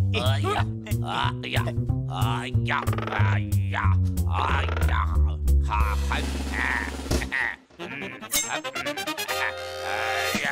അയ്യ, അയ്യ, അയ്യ, അയ്യ, അയ്യ. ഹാ, ഹ, ആ, ആ, ഉം, ആ, അയ്യ,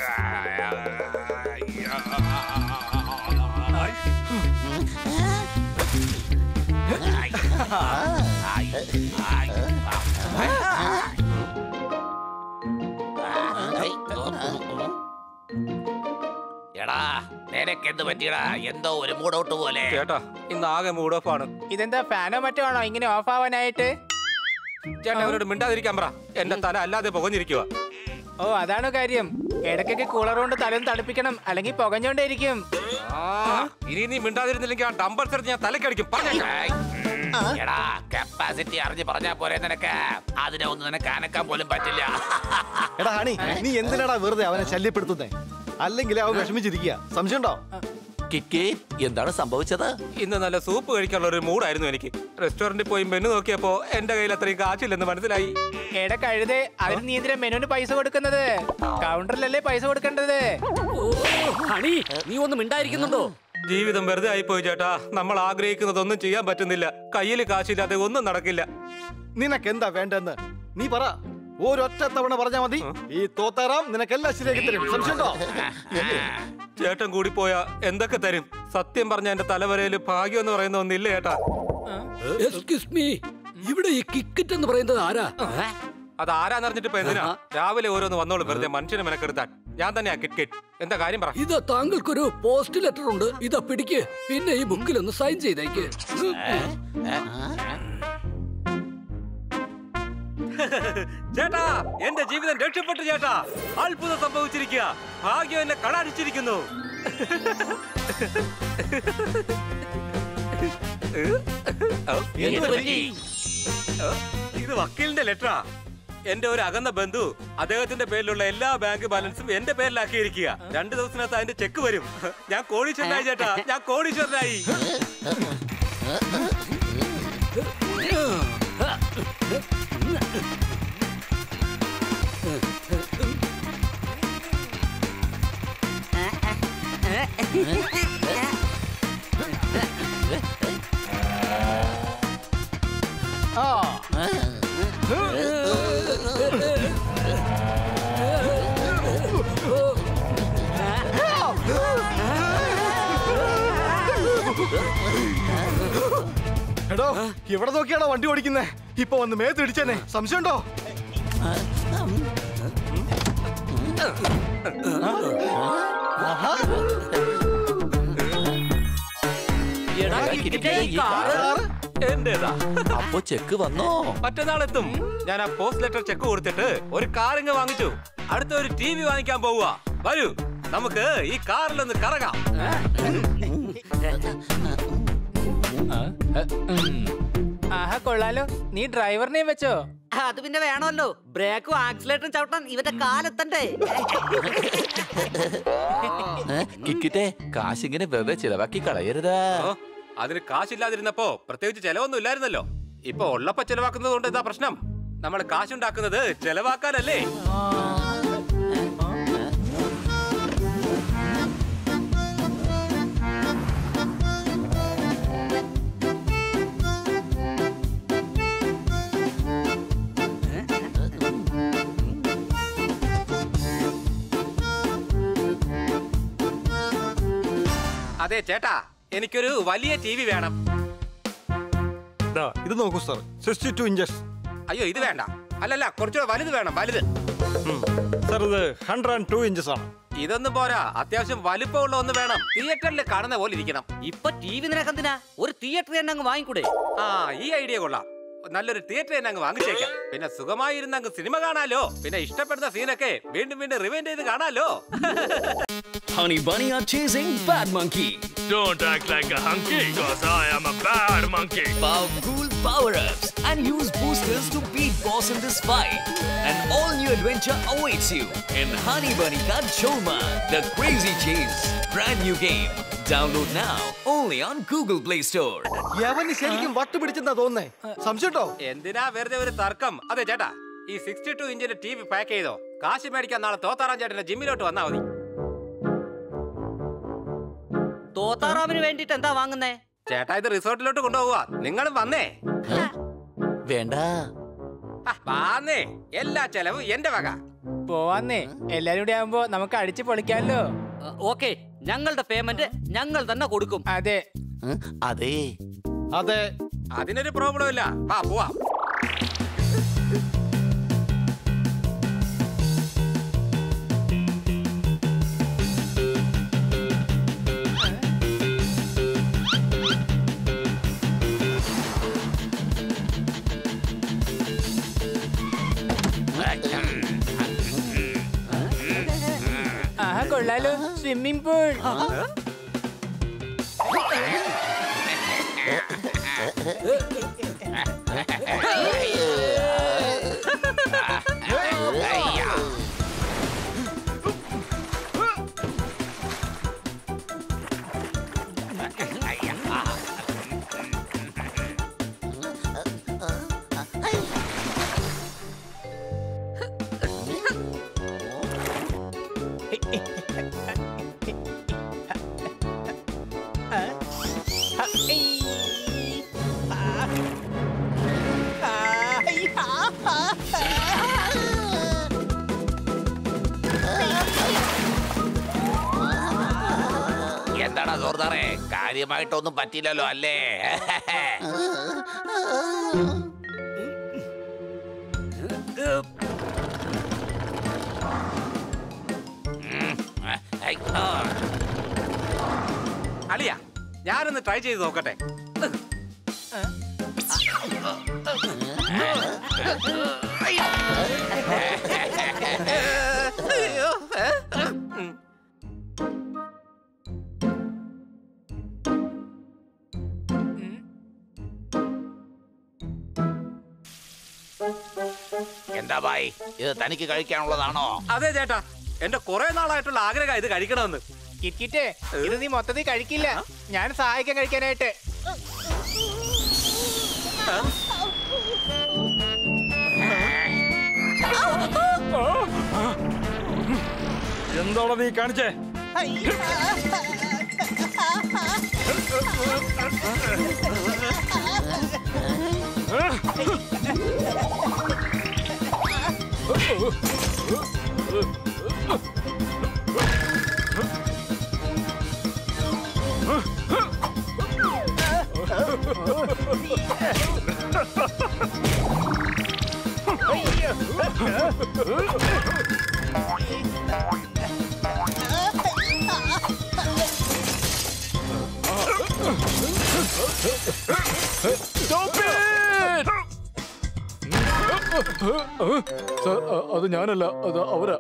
എടാ നിനക്ക് എന്ത് പറ്റിയടാ എന്തോ ഒരു മൂടോട്ട് പോലെ ചേട്ടാ ഇന്ന് ആകെ മൂഡ് ഓഫ് ആണ് ഇതെന്താ ഫാനോ മറ്റോ ആണോ ഇങ്ങനെ ഓഫ് ആവാനായിട്ട് ചേട്ടാ അവരോട് മിണ്ടാതിരിക്കാൻ പറ എന്റെ തല അല്ലാതെ പുകഞ്ഞിരിക്കുക ഓ അതാണ് കാര്യം ഇടയ്ക്കൊക്കെ കൂളർ കൊണ്ട് തലം തണുപ്പിക്കണം അല്ലെങ്കിൽ പുകഞ്ഞോണ്ടേയിരിക്കും ഇനി നീ മിണ്ടാതിരുന്നില്ലെങ്കിൽ ആ ഡംബൽസ് എടുത്ത് ഞാൻ തലക്കടിക്കും പറഞ്ഞേക്കാം ഏയ്, ഉം, എടാ കപ്പാസിറ്റി അറിഞ്ഞ് പറഞ്ഞാ പോരെ നിനക്ക് അതിനെ ഒന്നും നിനക്ക് അനക്കാൻ പോലും പറ്റില്ല എടാ ഹണി നീ എന്തിനാടാ വെറുതെ അവനെ ശല്യപ്പെടുത്തുന്നേ അല്ലെങ്കിൽ അവൻ വിഷമിച്ചിരിക്കുക സംശയമുണ്ടോ കിക്കി എന്താണ് സംഭവിച്ചത് ഇന്ന് നല്ല സൂപ്പ് കഴിക്കാനുള്ള ഒരു മൂഡായിരുന്നു എനിക്ക് റെസ്റ്റോറന്റിൽ പോയി മെനു നോക്കിയപ്പോ എന്റെ കയ്യിൽ അത്രയും കാശില്ലെന്ന് മനസ്സിലായി എടാ കഴുതേ അതിന് നീ എന്തിനാ മെനുവിന് പൈസ കൊടുക്കുന്നത് കൗണ്ടറിലല്ലേ പൈസ കൊടുക്കേണ്ടത് ഹണി നീ ഒന്ന് മിണ്ടായിരിക്കുന്നുണ്ടോ ജീവിതം വെറുതെ ആയിപ്പോയി ചേട്ടാ നമ്മൾ ആഗ്രഹിക്കുന്നതൊന്നും ചെയ്യാൻ പറ്റുന്നില്ല കയ്യിൽ കാശില്ലാതെ ഒന്നും നടക്കില്ല നിനക്ക് എന്താ വേണ്ടെന്ന് നീ പറ ഒരൊറ്റ തവണ പറഞ്ഞാ മതി ഈ തോത്താറാം നിനക്കെല്ലാം ശരിയാക്കി തരും സംശയമുണ്ടോ ചേട്ടൻ കൂടി പോയാ എന്തൊക്കെ തരും സത്യം പറഞ്ഞ എന്റെ തലവരയില് ഭാഗ്യം എന്ന് പറയുന്ന ഒന്നില്ല ചേട്ടാ എക്സ്ക്യൂസ് മീ ഇവിടെ ഈ കിക്കറ്റ് എന്ന് പറയുന്നത് ആരാ അത് ആരാന്നറിഞ്ഞിട്ട് ഇപ്പൊ എന്തിനാ രാവിലെ ഓരോന്ന് വന്നോളും വെറുതെ മനുഷ്യനെ മെനക്കെടുത്താൻ ഞാൻ തന്നെയാ കിറ്റ് കിറ്റ് എന്താ കാര്യം പറ ഇതാ താങ്കൾക്കൊരു പോസ്റ്റ് ലെറ്റർ ഉണ്ട് ഇതാ പിടിക്ക് പിന്നെ ഈ ബുക്കിൽ ഒന്ന് സൈൻ ചെയ്തേക്ക് ചേട്ടാ എന്റെ ജീവിതം രക്ഷപ്പെട്ടു ചേട്ടാ അത്ഭുതം സംഭവിച്ചിരിക്കുക ഭാഗ്യം എന്നെ കളടിച്ചിരിക്കുന്നു എന്ത് പറ്റി? ഇത് വക്കീലിന്റെ ലെറ്ററാ എന്റെ ഒരു അകന്ന ബന്ധു അദ്ദേഹത്തിന്റെ പേരിലുള്ള എല്ലാ ബാങ്ക് ബാലൻസും എന്റെ പേരിലാക്കിയിരിക്കുക രണ്ടു ദിവസത്തിനകത്ത് അതിന്റെ ചെക്ക് വരും ഞാൻ കോടീശ്വരനായി ചേട്ടാ ഞാൻ കോടീശ്വരനായി എടോ എവിടെ നോക്കിയാണോ വണ്ടി ഓടിക്കുന്നേ ഇപ്പൊ വന്ന് മേത്ത് ഇടിച്ചേനെ സംശയമുണ്ടോ എടാ, കിക്കിറ്റേ, ഈ കാറ് എന്റേതാ അപ്പൊ ചെക്ക് വന്നോ മറ്റന്നാളെത്തും ഞാൻ ആ പോസ്റ്റ് ലെറ്റർ ചെക്ക് കൊടുത്തിട്ട് ഒരു കാറിങ് വാങ്ങിച്ചു അടുത്ത ഒരു ടി വി വാങ്ങിക്കാൻ പോവുക വരൂ നമുക്ക് ഈ കാറിലൊന്ന് കറങ്ങാം ആഹാ കൊള്ളാലോ നീ ഡ്രൈവറിനെയും വെച്ചോ അത് പിന്നെ വേണമല്ലോ ബ്രേക്കും ആക്സിലേറ്ററും ചവിട്ടാൻ ഇവന്റെ കാലെത്തണ്ടേ കിക്കിട്ടെ കാശിങ്ങനെ വെറുതെ ചിലവാക്കി കളയരുത് ഓ, അതിന് കാശില്ലാതിരുന്നപ്പോ പ്രത്യേകിച്ച് ചെലവൊന്നും ഇല്ലായിരുന്നല്ലോ ഇപ്പൊ ഉള്ളപ്പോ ചെലവാക്കുന്നത് കൊണ്ട് എന്താ പ്രശ്നം നമ്മൾ കാശുണ്ടാക്കുന്നത് ചെലവാക്കാനല്ലേ അതെ ചേട്ടാ എനിക്കൊരു വലിയ ടി വി വേണം ദാ, ഇത് നോക്കൂ സാർ സിക്സ്റ്റി ടു ഇഞ്ചസ് അയ്യോ ഇത് വേണ്ട അല്ലല്ല കുറച്ചുകൂടെ വലുത് വേണം വലുത് സാർ ഇത് ഹൺഡ്രഡ് ആൻഡ് ടു ഇഞ്ചസ് ആണ് ഇതൊന്നും പോരാ അത്യാവശ്യം വലിപ്പമുള്ള ഒന്ന് വേണം തിയേറ്ററിൽ കാണുന്ന പോലെ ഇരിക്കണം ഇപ്പൊ ടി വി നിനക്കെന്തിനാ ഒരു തിയേറ്റർ തന്നെ അങ്ങ് വാങ്ങിക്കൂടെ ആ ഈ ഐഡിയ കൊള്ളാം നല്ലൊരു തിയേറ്റർ തന്നെ അങ്ങ് വാങ്ങിച്ചേക്കാം പിന്നെ സുഖമായി ഇരുന്ന് അങ്ങ് സിനിമ കാണാലോ പിന്നെ ഇഷ്ടപ്പെടുന്ന സീനൊക്കെ വീണ്ടും വീണ്ടും റിവൈൻഡ് ചെയ്ത് കാണാലോ Honey Bunny are chasing Bad Monkey. Don't act like a hunky, cause I am a bad monkey. Power cool power-ups and use boosters to beat boss in this fight. An all-new adventure awaits you in Honey Bunny Ka Choma, The Crazy Chase. Brand new game. Download now only on Google Play Store. യവന് ശരിക്കും വട്ട് പിടിച്ചെന്നാ തോന്നുന്നേ സംശയമുണ്ടോ എന്തിനാ വെറുതെ ഒരു തർക്കം അതെ ചേട്ടാ ഈ സിക്സ്റ്റി ടു ഇഞ്ചിന്റെ ടി വി പാക്ക് ചെയ്തോ കാശ് മേടിക്കാൻ നാളെ തോത്താറാൻ ചേട്ടന്റെ ജിമ്മിലോട്ട് വന്നാ മതി തോത്താറാമിന് വേണ്ടിട്ട് എന്താ വാങ്ങുന്നേ ചേട്ടാ ഇത് റിസോർട്ടിലോട്ട് കൊണ്ടുപോകുക നിങ്ങളും വന്നേ വേണ്ട ആ, വാന്നേ എല്ലാ ചെലവും എന്റെ വക പോവാന്നേ എല്ലാരും കൂടി ആവുമ്പോ നമുക്ക് അടിച്ചു പൊളിക്കാമല്ലോ ഓക്കെ ഞങ്ങളുടെ പേയ്മെന്റ് ഞങ്ങൾ തന്നെ കൊടുക്കും അതെ ഉം, അതെ അതെ അതിനൊരു പ്രോബ്ലം ഇല്ല വാ പോവാ ആഹാ കൊള്ളാലോ സ്വിമ്മിംഗ് പൂൾ അയ്യ. എന്താടാ സോർദാറേ കാര്യമായിട്ടൊന്നും പറ്റില്ലല്ലോ അല്ലേ ഉം, ഐ, ആ. അളിയ ഞാനൊന്ന് ട്രൈ ചെയ്ത് നോക്കട്ടെ എന്താ ബായ് ഇത് തനിക്ക് കഴിക്കാനുള്ളതാണോ അതെ ചേട്ടാ എന്റെ കുറെ നാളായിട്ടുള്ള ആഗ്രഹം ഇത് കഴിക്കണമെന്ന് കിറ്റിട്ടേ ഇത് നീ മൊത്തത്തിൽ കഴിക്കില്ല ഞാൻ സഹായിക്കാൻ കഴിക്കാനായിട്ട് എന്താണോ നീ കാണിച്ചേ സർ അത് ഞാനല്ല അത് അവരാ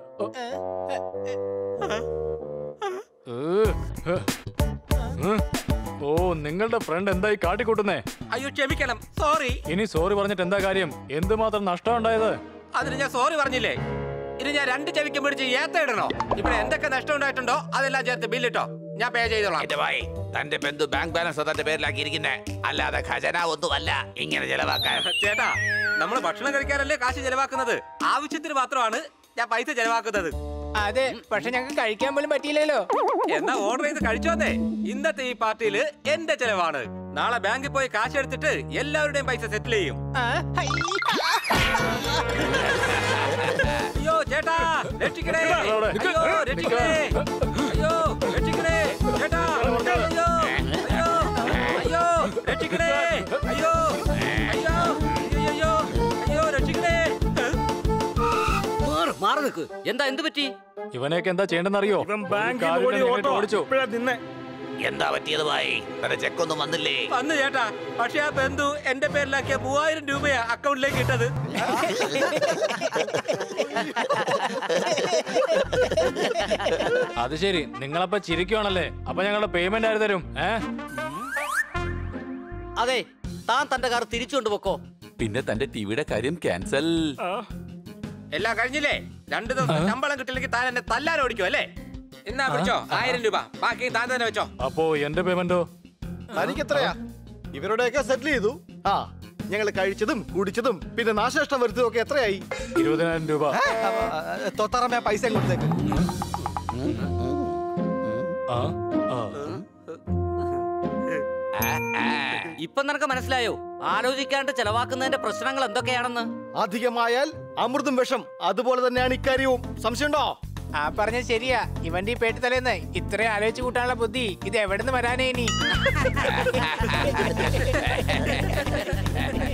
ഓ നിങ്ങളുടെ ഫ്രണ്ട് എന്തായി കാട്ടിക്കൂട്ടുന്നേ അയ്യോ ക്ഷമിക്കണം സോറി ഇനി സോറി പറഞ്ഞിട്ട് എന്താ കാര്യം എന്തുമാത്രം നഷ്ടം ഉണ്ടായത് അതിന് ഞാൻ സോറി പറഞ്ഞില്ലേ ഇനി ഞാൻ രണ്ട് ചെവിക്കും പിടിച്ച് ഏത്ത ഇടണോ ഇവിടെ എന്തൊക്കെ നഷ്ടം ഉണ്ടായിട്ടുണ്ടോ അതെല്ലാം ചേർത്ത് ബില്ലിട്ടോ ഞാൻ പേ ചെയ്തോളാം എന്റെ ഭായ് തന്റെ ബന്ധു ബാങ്ക് ബാലൻസ് തന്റെ പേരിലാക്കിയിരിക്കുന്നേ അല്ലാതെ ഖജന ഒന്നുമല്ല ഇങ്ങനെ ചെലവാക്കാൻ ചേട്ടാ നമ്മൾ ഭക്ഷണം കഴിക്കാനല്ലേ കാശ് ചെലവാക്കുന്നത് ആവശ്യത്തിന് മാത്രമാണ് ഞാൻ പൈസ ചെലവാക്കുന്നത് അതെ പക്ഷെ ഞങ്ങൾക്ക് കഴിക്കാൻ പോലും പറ്റിയില്ലല്ലോ എന്നാ ഓർഡർ ചെയ്ത് കഴിച്ചോന്നേ ഇന്നത്തെ ഈ പാർട്ടിയില് എന്റെ ചെലവാണ് നാളെ ബാങ്കിൽ പോയി കാശ് എടുത്തിട്ട് എല്ലാവരുടെയും പൈസ സെറ്റിൽ ചെയ്യും ആ, ഹൈ. അയ്യോ ചേട്ടാ രക്ഷിക്കണേ അവിടെ. അയ്യോ രക്ഷിക്കണേ അയ്യോ രക്ഷിക്കണേ ചേട്ടാ അയ്യോ അയ്യോ അയ്യോ രക്ഷിക്കണേ അയ്യോ അയ്യോ അയ്യോ അയ്യോ രക്ഷിക്കണേ മാറ് മാറി നിൽക്ക് എന്താ എന്ത് പറ്റി ഇവനെയൊക്കെ എന്താ ചെയ്യേണ്ടെന്ന് അറിയോ ഓടിച്ചു നിന്നെ എന്താ പറ്റിയത് ഭായ് തന്റെ ചെക്കൊന്നും വന്നില്ലേ വന്നു ചേട്ടാ പക്ഷെ ആ ബന്ധു എന്റെ പേരിലാക്കിയ മൂവായിരം രൂപയാ അക്കൗണ്ടിലേക്ക് ഇട്ടത് അത് ശരി നിങ്ങളപ്പ ചിരിക്കുവാണല്ലേ അപ്പൊ ഞങ്ങളുടെ പേയ്മെന്റ് ആര് തരും ഏ അതെ താൻ തന്റെ കാർ തിരിച്ചു കൊണ്ടുപോക്കോ പിന്നെ തന്റെ ടിവിയുടെ കാര്യം ക്യാൻസൽ എല്ലാം കഴിഞ്ഞില്ലേ രണ്ടു ദിവസം ശമ്പളം കിട്ടില്ലെങ്കിൽ താൻ എന്നെ തല്ലാൻ ഓടിക്കും അല്ലേ എന്നാ പിടിച്ചോ ആയിരം രൂപ ബാക്കി താൻ തന്നെ വെച്ചോ അപ്പോ എന്റെ പേയ്മെന്റോ തനിക്ക് എത്രയാ ഇവരുടെയൊക്കെ സെറ്റിൽ ചെയ്തു ആ ഞങ്ങൾ കഴിച്ചതും കുടിച്ചതും പിന്നെ നാശനഷ്ടം വരുത്തതും ഒക്കെ എത്രയായി ഇരുപതിനായിരം രൂപ തൊത്തറമ്മ പൈസ കൊടുത്തേക്ക് ആ ആ ഇപ്പൊ നിനക്ക് മനസ്സിലായോ ആലോചിക്കാണ്ട് ചെലവാക്കുന്നതിന്റെ പ്രശ്നങ്ങൾ എന്തൊക്കെയാണെന്ന് അധികമായാൽ അമൃതും വിഷം അതുപോലെ തന്നെയാണ് ഇക്കാര്യവും സംശയമുണ്ടോ ആ പറഞ്ഞ ശരിയാ ഇവന്റെ ഈ പേട്ട് തലേന്ന് ഇത്രയും ആലോചിച്ച് കൂട്ടാനുള്ള ബുദ്ധി ഇത് എവിടുന്ന് വരാനേ ഇനി